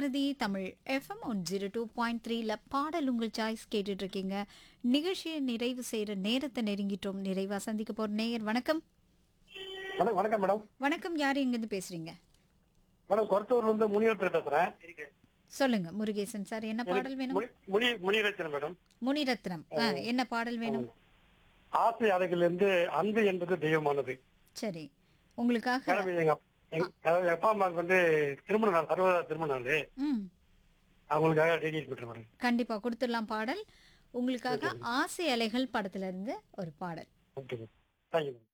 Bharathi Tamil FM one zero two point த்ரீல பாடல் உங்கள் சாய்ஸ் கேட்டுட்டு இருக்கீங்க நிகழ்ச்சியை நிறைவு செய்யற நேரத்தை நெருங்கிட்டோம் நிறைவா சந்திக்க போற நேயர் வணக்கம் வணக்கம் வணக்கம் மேடம் வணக்கம் யார் எங்கிருந்து பேசுறீங்க மேடம் கொரத்தூர்ல இருந்து முனியரத்தர் பேசுறேன் சொல்லுங்க முருகேசன் சார் என்ன பாடல் வேணும் முனி- முனி முனியரத்தன் மேடம் முனிரத்னம் ஆ, என்ன பாடல் வேணும் ஆசை அலைகள் இருந்து அன்பு என்பது தெய்வமானது சரி உங்களுக்காக மேடம் எங்க எங்க- அதாவது அப்பா அம்மாவுக்கு வந்து திருமண நாள் சர்வதா திருமண நாள் ம் அவங்களுக்காக டெடிகேட் பண்றேன் மேடம் கண்டிப்பா கொடுத்துடலாம் பாடல் உங்களுக்காக ஆசை அலைகள் படத்துல இருந்து ஒரு பாடல் ஓகே மேடம் தேங்க்யூ மேடம்